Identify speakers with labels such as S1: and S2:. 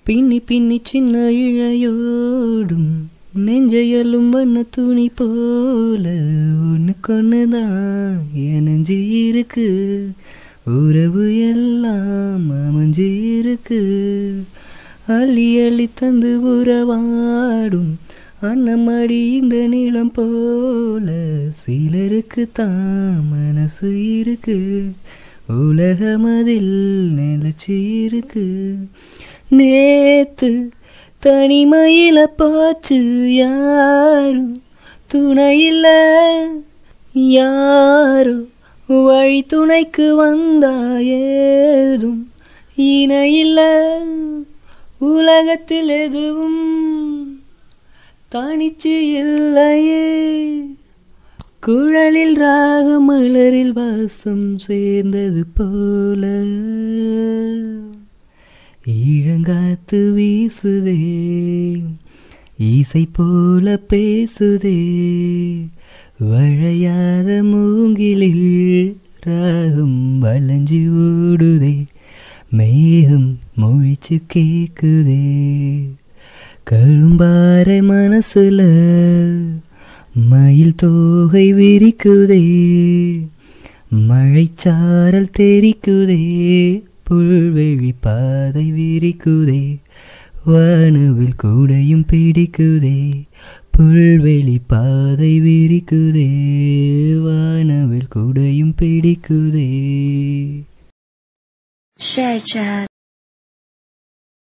S1: பின்னி பின்னி சின்ன இழையோடும் நெஞ்சையலும் வண்ண துணி போல ஒன்றுக்கொன்னுதான் எனஞ்சி இருக்கு உறவு எல்லாம் அமைஞ்சி இருக்கு அள்ளி அள்ளி தந்து உறவாடும் அன்னமடி இந்த நீளம் போல சிலருக்கு தான் மனசு இருக்கு உலகமதில் நிலச்சி இருக்கு நேத்து தனிமையில போச்சு யாரும் துணையில்ல யாரோ வழி துணைக்கு வந்தா ஏதும் இணையில்ல உலகத்தில் எதுவும் தனிச்சு இல்லையே குழலில் ராக மலரில் வாசம் சேர்ந்தது போல ஈழங்காத்து வீசுதே இசை போல பேசுதே வளையாத மூங்கிலில் ராகம் வளைஞ்சி ஓடுதே மேகம் மொழிச்சு கேக்குதே கழும்பாறை மனசுல மயில் தோகை விரிக்குதே மழைச்சாரல் தெரிக்குதே புல்வெளி பாதை விரிக்குதே வானவில் கூடையும் பிடிக்குதே புல்வெளி பாதை விரிக்குதே வானவில் கூடையும் பிடிக்குதே
S2: Share chat.